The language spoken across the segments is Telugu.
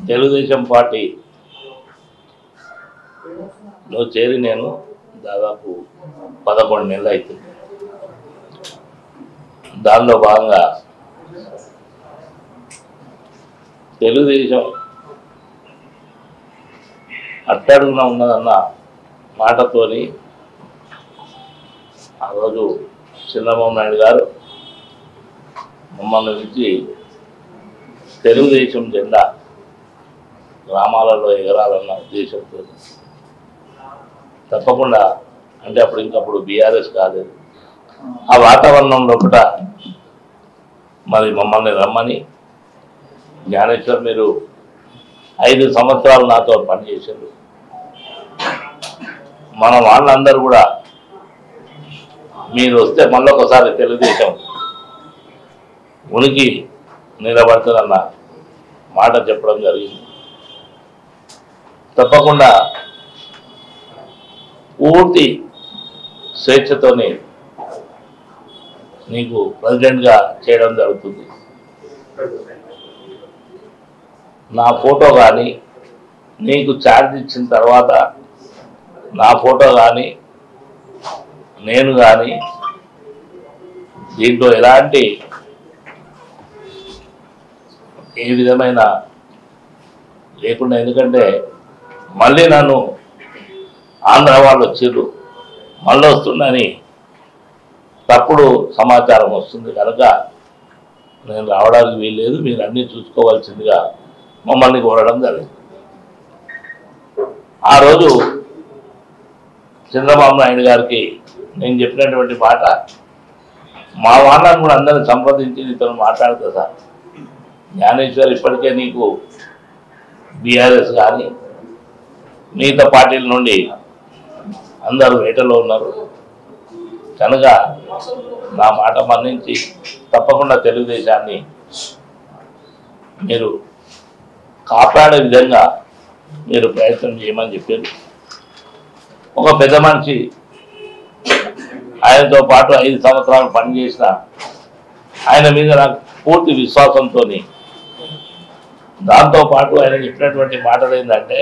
తెలుగుదేశం పార్టీలో చేరి నేను దాదాపు పదకొండు నెలలు అవుతుంది దానిలో భాగంగా తెలుగుదేశం అట్టడుగున ఉన్నదన్న మాటతోని ఆ రోజు చంద్రబాబు నాయుడు గారు మమ్మల్ని పిలిచి తెలుగుదేశం జెండా గ్రామాలలో ఎగరాలన్న ఉద్దేశంతో తప్పకుండా అంటే అప్పుడు ఇంకప్పుడు బీఆర్ఎస్ కాలేదు ఆ వాతావరణంలో కూడా మరి మమ్మల్ని రమ్మని జ్ఞానేశ్వర్ మీరు ఐదు సంవత్సరాలు నాతో పనిచేశారు మన వాళ్ళందరూ కూడా మీరు వస్తే మళ్ళొకసారి తెలుగుదేశం ఉనికి నిలబడుతుందన్న మాట చెప్పడం జరిగింది తప్పకుండా పూర్తి స్వేచ్ఛతోని నీకు ప్రెసిడెంట్గా చేయడం జరుగుతుంది నా ఫోటో కానీ నీకు ఛార్జ్ ఇచ్చిన తర్వాత నా ఫోటో కానీ నేను కానీ దీంట్లో ఎలాంటి ఏ విధమైన లేకుండా ఎందుకంటే మళ్ళీ నన్ను ఆంధ్ర వాళ్ళు వచ్చిర్రు మళ్ళీ వస్తుందని తప్పుడు సమాచారం వస్తుంది కనుక నేను రావడానికి వీల్లేదు మీరు అన్నీ చూసుకోవాల్సిందిగా మమ్మల్ని కోరడం జరిగింది ఆ రోజు చంద్రబాబు నాయుడు గారికి నేను చెప్పినటువంటి మాట మా వాళ్ళని కూడా అందరిని సంప్రదించి నీతో మాట్లాడుతా సార్ జ్ఞానేశ్వర్ ఇప్పటికే నీకు బీఆర్ఎస్ కానీ మిగతా పార్టీల నుండి అందరూ వేటలో ఉన్నారు కనుక నా మాట మన్నించి తప్పకుండా తెలుగుదేశాన్ని మీరు కాపాడే విధంగా మీరు ప్రయత్నం చేయమని చెప్పారు ఒక పెద్ద మనిషి ఆయనతో పాటు ఐదు సంవత్సరాలు పనిచేసిన ఆయన మీద నాకు పూర్తి విశ్వాసంతో దాంతో పాటు ఆయన చెప్పినటువంటి మాటలు ఏంటంటే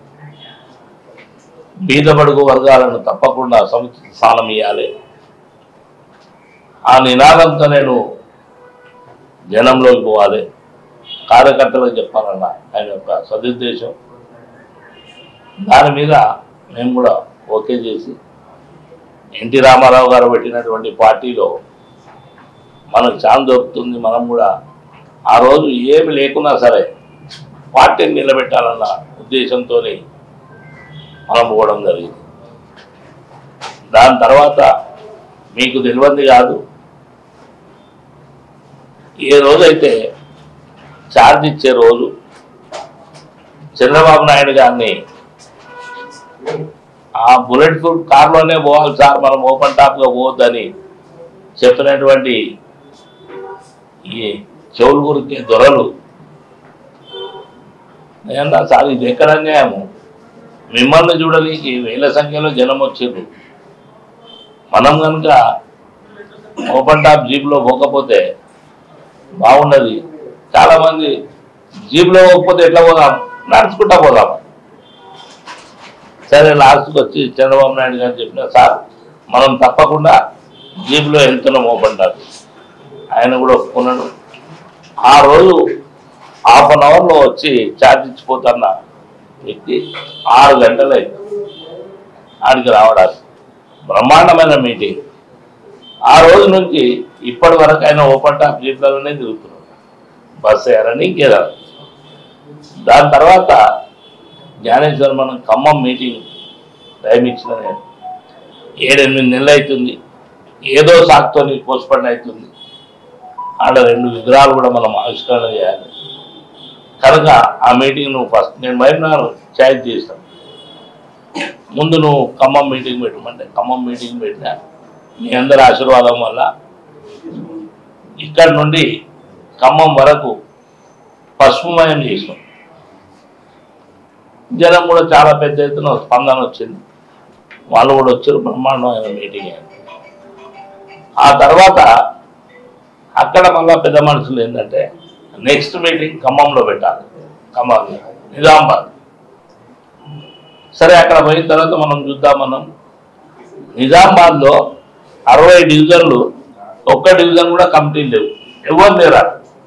బీదబడుగు వర్గాలను తప్పకుండా సముచిత స్థానం ఇవ్వాలి ఆ నినాదంతో నేను జనంలోకి పోవాలి కార్యకర్తలకు చెప్పాలన్న ఆయన యొక్క సదుద్దేశం దాని మీద మేము కూడా ఓకే చేసి ఎన్టీ రామారావు గారు పెట్టినటువంటి పార్టీలో మనకు ఛాన్స్ దొరుకుతుంది మనం కూడా ఆ రోజు ఏమి లేకున్నా సరే పార్టీని నిలబెట్టాలన్న ఉద్దేశంతో మనం పోవడం జరిగింది దాని తర్వాత మీకు తెలియంది కాదు ఏ రోజైతే ఛార్జ్ ఇచ్చే రోజు చంద్రబాబు నాయుడు గారిని ఆ బుల్లెట్ ప్రూఫ్ కార్లోనే పోవాలి సార్ మనం ఓపెన్ టాప్గా పోవద్దని చెప్పినటువంటి ఈ చెవులు గురికే దొరలు నేనన్నా సార్ ఇది ఎక్కడ అన్యాయము మిమ్మల్ని చూడడానికి వేల సంఖ్యలో జనం వచ్చారు మనం కనుక ఓపెన్ టాప్ జీప్లో పోకపోతే బాగున్నది చాలా మంది జీప్లో పోకపోతే ఎట్లా పోదాం నడుచుకుంటా పోదాం సరే లాస్ట్కి వచ్చి చంద్రబాబు నాయుడు గారు చెప్పిన సార్ మనం తప్పకుండా జీప్లో వెళ్తున్నాం ఓపెన్ టాప్ ఆయన కూడా ఒప్పుకున్నాడు ఆ రోజు హాఫ్ అన్ అవర్లో వచ్చి ఛార్జ్ ఇచ్చిపోతున్న వ్యక్తి ఆరు గంటలైంది ఆడికి రావడానికి బ్రహ్మాండమైన మీటింగ్ ఆ రోజు నుంచి ఇప్పటి వరకు ఆయన ఓపెన్ టాప్ జీప్లలోనే తిరుగుతున్నాడు బస్ అయ్యారని ఇంకేదా దాని తర్వాత జ్ఞానేశ్వర్ మనం ఖమ్మం మీటింగ్ టైం ఇచ్చిన నేను ఏడెనిమిది నెలలు అవుతుంది ఏదో సాకుతో పోస్ట్పోన్ అవుతుంది ఆడ రెండు విగ్రహాలు కూడా మనం ఆవిష్కరణ చేయాలి కనుక ఆ మీటింగ్ నువ్వు ఫస్ట్ నేను బయటనాను ఛార్జ్ చేస్తాను ముందు నువ్వు ఖమ్మం మీటింగ్ పెట్టమంటే ఖమ్మం మీటింగ్ పెట్టినా మీ అందరి ఆశీర్వాదం వల్ల ఇక్కడ నుండి ఖమ్మం వరకు పసుపుమయం చేసినాం జనం కూడా చాలా పెద్ద ఎత్తున స్పందన వచ్చింది వాళ్ళు కూడా వచ్చారు బ్రహ్మాండమైన మీటింగ్ అయింది ఆ తర్వాత అక్కడ మళ్ళా పెద్ద మనుషులు ఏంటంటే నెక్స్ట్ మీటింగ్ ఖమ్మంలో పెట్టాలి ఖమ్మంలో నిజామాబాద్ సరే అక్కడ పోయిన తర్వాత మనం చూద్దాం మనం నిజామాబాద్లో అరవై డివిజన్లు ఒక్క డివిజన్ కూడా కమిటీ లేవు ఎవరు లేరా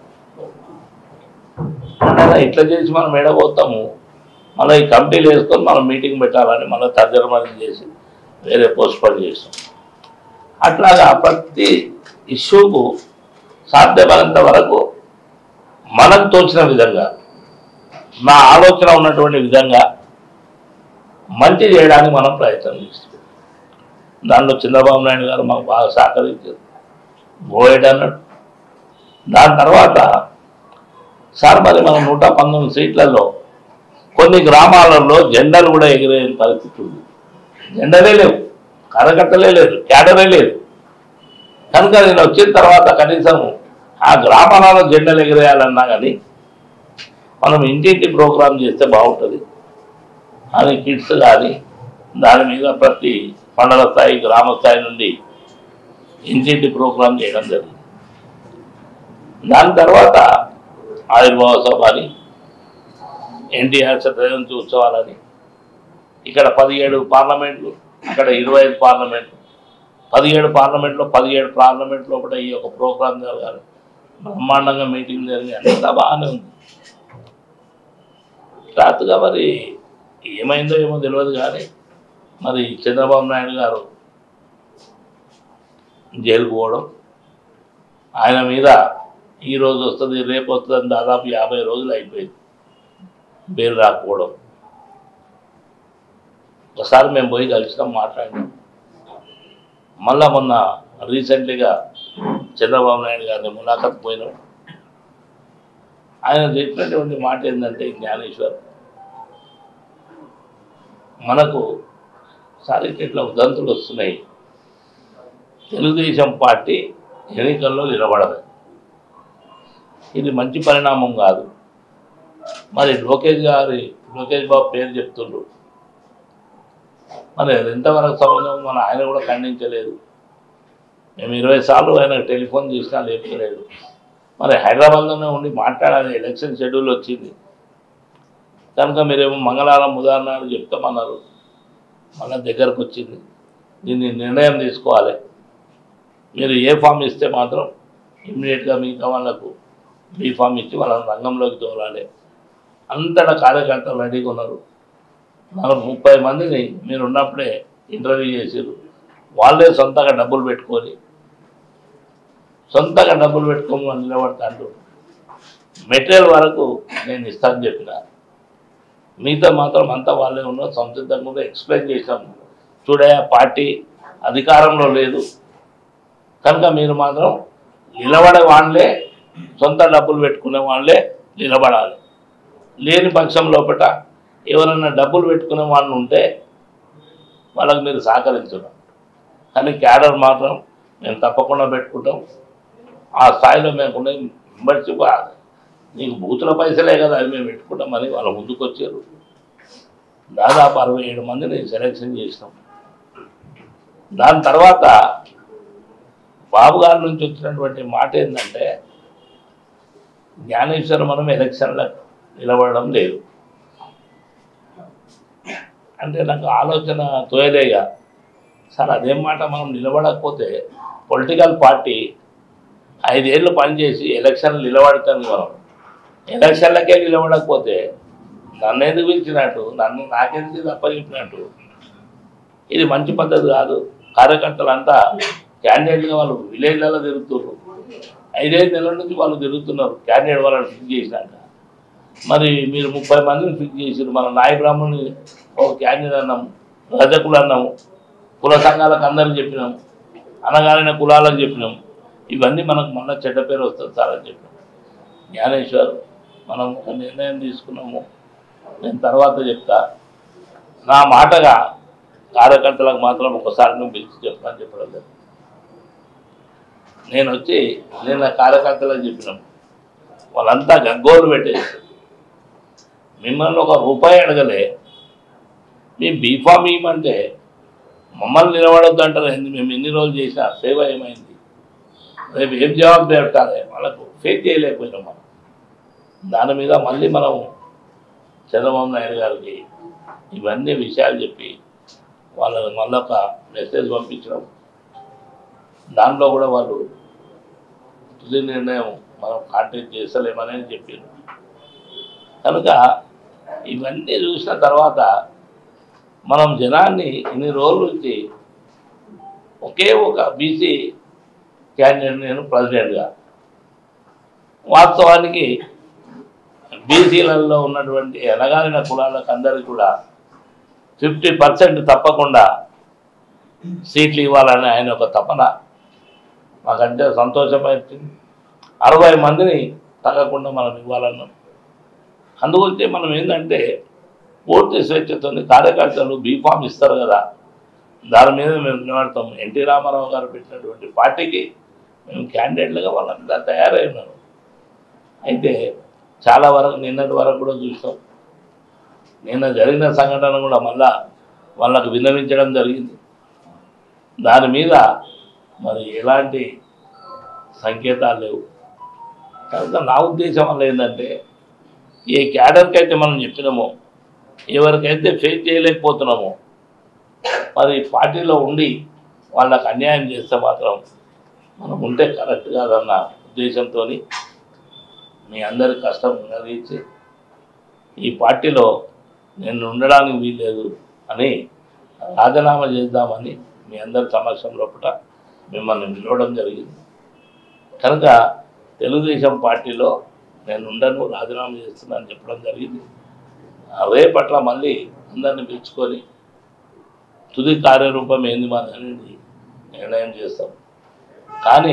అలా ఇట్లా చేసి మనం ఎడబోతాము మళ్ళీ ఈ కమిటీలు వేసుకొని మనం మీటింగ్ పెట్టాలని మళ్ళీ తర్జనమని చేసి వేరే పోస్ట్పోన్ చేసాం అట్లాగా ప్రతి ఇష్యూకు సాధ్యమైనంత వరకు మనకు తోచిన విధంగా నా ఆలోచన ఉన్నటువంటి విధంగా మంచి చేయడానికి మనం ప్రయత్నం చేస్తాం దానిలో చంద్రబాబు నాయుడు గారు మాకు బాగా సహకరించారు గోయడ్ అన్నాడు దాని తర్వాత సార్ మరి మనం నూట పంతొమ్మిది సీట్లలో కొన్ని గ్రామాలలో జెండాలు కూడా ఎగిరే పరిస్థితి ఉంది జెండలే లేవు కార్యకర్తలే లేదు క్యాడరే లేదు కనుక నేను వచ్చిన తర్వాత కనీసం ఆ గ్రామాలలో జెండలు ఎగిరేయాలన్నా కానీ మనం ఇంటింటి ప్రోగ్రాం చేస్తే బాగుంటుంది అని కిడ్స్ కానీ దాని మీద ప్రతి మండల స్థాయి గ్రామ స్థాయి నుండి ఇంటింటి ప్రోగ్రాం చేయడం జరిగింది దాని తర్వాత ఆవిర్భావ సభ అని ఎన్టీఆర్ జయంతి ఉత్సవాలని ఇక్కడ పదిహేడు పార్లమెంట్లు అక్కడ ఇరవై ఐదు పార్లమెంట్లు పదిహేడు పార్లమెంట్లో పదిహేడు పార్లమెంట్ లోపల ఈ యొక్క ప్రోగ్రాం జరగాలి బ్రహ్మాండంగా మీటింగ్ జరిగి అంతా బాగానే ఉంది రాత్రిగా మరి ఏమైందో ఏమో తెలియదు కానీ మరి చంద్రబాబు నాయుడు గారు జైలుకు పోవడం ఆయన మీద ఈ రోజు వస్తుంది రేపు వస్తుంది దాదాపు యాభై రోజులు అయిపోయింది బెయిల్ రాకపోవడం ఒకసారి మేము పోయి కలిసినాం మాట్లాడినాం మళ్ళా మొన్న రీసెంట్లీగా చంద్రబాబు నాయుడు గారిని ములాఖత్ పోయినాం ఆయన చెప్పినటువంటి మాట ఏంటంటే జ్ఞానేశ్వర్ మనకు సారీ ఇట్లా ఉదంతులు వస్తున్నాయి తెలుగుదేశం పార్టీ ఎన్నికల్లో నిలబడదు ఇది మంచి పరిణామం కాదు మరి లోకేష్ గారి లోకేష్ బాబు పేరు చెప్తుండ్రు మరి అది ఎంతవరకు సంబంధం మన ఆయన కూడా ఖండించలేదు మేము ఇరవై సార్లు ఆయన టెలిఫోన్ చేసినా లేపలేదు మరి హైదరాబాద్లోనే ఉండి మాట్లాడాలి ఎలక్షన్ షెడ్యూల్ వచ్చింది కనుక మీరేమో మంగళవారం ఉదాహరణలు చెప్తామన్నారు మళ్ళీ దగ్గరకు వచ్చింది దీన్ని నిర్ణయం తీసుకోవాలి మీరు ఏ ఫామ్ ఇస్తే మాత్రం ఇమ్మీడియట్గా మిగతా వాళ్ళకు బీ ఫామ్ ఇచ్చి వాళ్ళని రంగంలోకి తోలాలి అంతటా కార్యకర్తలు రెడీగా ఉన్నారు నలభై ముప్పై మందిని మీరు ఉన్నప్పుడే ఇంటర్వ్యూ చేసారు వాళ్ళే సొంతంగా డబ్బులు పెట్టుకొని సొంతంగా డబ్బులు పెట్టుకోమని నిలబడతాడు మెటీరియల్ వరకు నేను ఇస్తాను చెప్పిన మిగతా మాత్రం అంతా వాళ్ళే ఉన్నారు సంసిద్ధంగా కూడా ఎక్స్ప్లెయిన్ చేశాము చూడే పార్టీ అధికారంలో లేదు కనుక మీరు మాత్రం నిలబడే వాళ్ళే సొంత డబ్బులు పెట్టుకునే వాళ్ళే నిలబడాలి లేని పక్షం లోపల ఎవరైనా డబ్బులు పెట్టుకునే వాళ్ళు ఉంటే వాళ్ళకి మీరు సహకరించడం కానీ క్యాడర్ మాత్రం మేము తప్పకుండా పెట్టుకుంటాం ఆ స్థాయిలో మేము మెంబర్షిప్ నీకు బూతుల పైసలే కదా అది మేము పెట్టుకుంటామని వాళ్ళ ముందుకు వచ్చారు దాదాపు అరవై ఏడు మందిని సెలెక్షన్ చేసినాం దాని తర్వాత బాబు గారి నుంచి వచ్చినటువంటి మాట ఏంటంటే జ్ఞానేశ్వర మనం ఎలక్షన్లో నిలబడడం లేదు అంటే నాకు ఆలోచన తోయలేగా సార్ అదేం మాట మనం నిలబడకపోతే పొలిటికల్ పార్టీ ఐదేళ్ళు పనిచేసి ఎలక్షన్లు నిలబడతాను మనం ఎలక్షన్లకే నిలబడకపోతే నన్ను ఎందుకు పిలిచినట్టు నన్ను నాకెందుకు తప్ప చెప్పినట్టు ఇది మంచి పద్ధతి కాదు కార్యకర్తలంతా క్యాండిడేట్గా వాళ్ళు విలేజ్లలో తిరుగుతున్నారు ఐదైదు నెలల నుంచి వాళ్ళు తిరుగుతున్నారు క్యాండిడేట్ వాళ్ళని ఫిక్స్ చేసినాక మరి మీరు ముప్పై మందిని ఫిక్స్ చేసారు మన నాయ బ్రాహ్మణుని ఒక క్యాండిడేట్ అన్నాము రజకులు అన్నాము కుల సంఘాలకు అందరికి చెప్పినాము అనగానే కులాలకు చెప్పినాము ఇవన్నీ మనకు మళ్ళీ చెడ్డ పేరు వస్తుంది సార్ అని చెప్పినాం జ్ఞానేశ్వర్ మనం ఒక నిర్ణయం తీసుకున్నాము నేను తర్వాత చెప్తా నా మాటగా కార్యకర్తలకు మాత్రం ఒకసారి నువ్వు పిలిచి చెప్తాను చెప్పడం లేదు నేను వచ్చి నేను నా కార్యకర్తలకు చెప్పినాం వాళ్ళంతా గగ్గోలు పెట్టేసి మిమ్మల్ని ఒక రూపాయి అడగలే మీ బీఫామ్ ఇవ్వమంటే మమ్మల్ని నిలబడొద్దు అంటారు ఏంది మేము ఎన్ని రోజులు చేసినా సేవ ఏమైంది రేపు ఏం జవాబు పెట్టాలి వాళ్ళకు ఫేక్ చేయలేకపోయినాం మనం దాని మీద మళ్ళీ మనం చంద్రబాబు నాయుడు గారికి ఇవన్నీ విషయాలు చెప్పి వాళ్ళని మళ్ళీ ఒక మెసేజ్ పంపించడం దాంట్లో కూడా వాళ్ళు తుది నిర్ణయం మనం కాంటాక్ట్ చేస్తలేమని చెప్పారు కనుక ఇవన్నీ చూసిన తర్వాత మనం జనాన్ని ఇన్ని రోజుల నుంచి ఒకే ఒక బీసీ క్యాండిడేట్ నేను ప్రెసిడెంట్గా వాస్తవానికి బీసీలలో ఉన్నటువంటి ఎనగాలిన కులాలకు అందరికీ కూడా ఫిఫ్టీ పర్సెంట్ తప్పకుండా సీట్లు ఇవ్వాలని ఆయన ఒక తపన మాకంటే సంతోషమైంది అరవై మందిని తగ్గకుండా మనం ఇవ్వాలన్నాం అందుగురించి మనం ఏంటంటే పూర్తి స్వేచ్ఛతో కార్యకర్తలు బీఫామ్ ఇస్తారు కదా దాని మీద మేము నిలబడతాం ఎన్టీ రామారావు గారు పెట్టినటువంటి పార్టీకి మేము క్యాండిడేట్లుగా వాళ్ళంతా తయారై ఉన్నారు అయితే చాలా వరకు నిన్నటి వరకు కూడా చూస్తాం నిన్న జరిగిన సంఘటన కూడా మళ్ళా వాళ్ళకు విన్నవించడం జరిగింది దాని మీద మరి ఎలాంటి సంకేతాలు లేవు కనుక నా ఉద్దేశం వల్ల ఏంటంటే ఏ క్యాడర్కి అయితే మనం చెప్పినామో ఎవరికైతే ఫేస్ చేయలేకపోతున్నామో మరి పార్టీలో ఉండి వాళ్ళకి అన్యాయం చేస్తే మాత్రం మనం ఉంటే కరెక్ట్ కాదన్న ఉద్దేశంతో మీ అందరి కష్టం కలిగించి ఈ పార్టీలో నేను ఉండడానికి వీల్లేదు అని రాజీనామా చేద్దామని మీ అందరి సమక్షంలో కూడా మిమ్మల్ని పిలవడం జరిగింది కనుక తెలుగుదేశం పార్టీలో నేను ఉండను రాజీనామా చేస్తున్నాను చెప్పడం జరిగింది రేపట్ల మళ్ళీ అందరిని పిలుచుకొని తుది కార్యరూపం ఏంది మాది అనేది నిర్ణయం చేస్తాం కానీ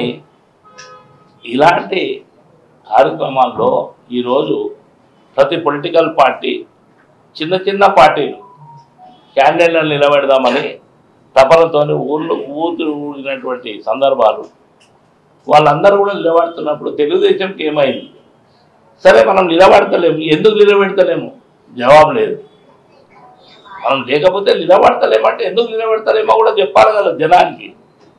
ఇలాంటి కార్యక్రమాల్లో ఈరోజు ప్రతి పొలిటికల్ పార్టీ చిన్న చిన్న పార్టీలు క్యాండిడేట్లను నిలబెడదామని తపనతోని ఊళ్ళు ఊరు ఊడినటువంటి సందర్భాలు వాళ్ళందరూ కూడా నిలబడుతున్నప్పుడు తెలుగుదేశంకి ఏమైంది సరే మనం నిలబడతలేము ఎందుకు నిలబెడతలేము జవాబు లేదు మనం లేకపోతే నిలబడతలేమంటే ఎందుకు నిలబెడతలేమో కూడా చెప్పాలి కదా జనానికి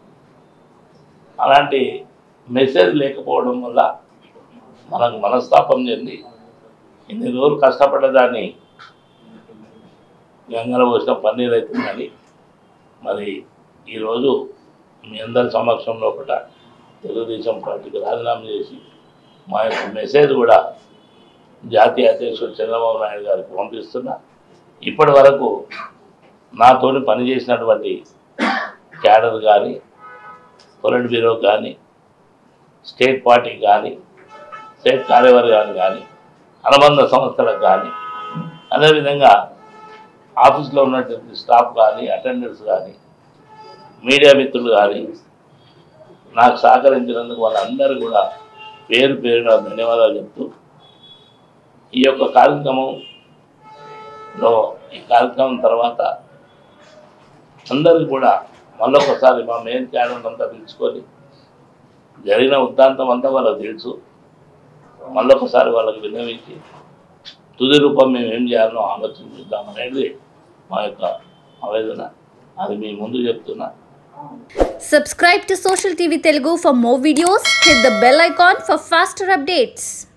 అలాంటి మెసేజ్ లేకపోవడం వల్ల మనకు మనస్తాపం చెంది ఇన్ని రోజులు కష్టపడ్డదాన్ని గంగలో పోసిన పన్నీర్ అవుతుందని మరి ఈరోజు మీ అందరి సమక్షంలో కూడా తెలుగుదేశం పార్టీకి రాజీనామా చేసి మా యొక్క మెసేజ్ కూడా జాతీయ అధ్యక్షుడు చంద్రబాబు నాయుడు గారికి పంపిస్తున్నా ఇప్పటి వరకు నాతోని పనిచేసినటువంటి క్యాడర్ కానీ పొలిట్ బ్యూరో కానీ స్టేట్ పార్టీ కానీ స్టేట్ కార్యవర్గాలు కానీ అనుబంధ సంస్థలకు కానీ అదేవిధంగా ఆఫీస్లో ఉన్నటువంటి స్టాఫ్ కానీ అటెండర్స్ కానీ మీడియా మిత్రులు కానీ నాకు సహకరించినందుకు వాళ్ళందరూ కూడా పేరు పేరున ధన్యవాదాలు చెప్తూ ఈ యొక్క కార్యక్రమంలో ఈ కార్యక్రమం తర్వాత అందరికీ కూడా మళ్ళొకసారి మా మెయిన్ క్యాడర్ అంతా పిలుచుకొని జరిగిన ఉద్దాంతం అంతా వాళ్ళకి తెలుసు మళ్ళొకసారి వాళ్ళకి విన్నవించి తుది రూపం మేము ఏం చేయాలో ఆలోచించుద్దాం అనేది మా యొక్క ఆవేదన అది మీ ముందు చెప్తున్నా Subscribe to Social TV Telugu for more videos. Hit the bell icon for faster updates.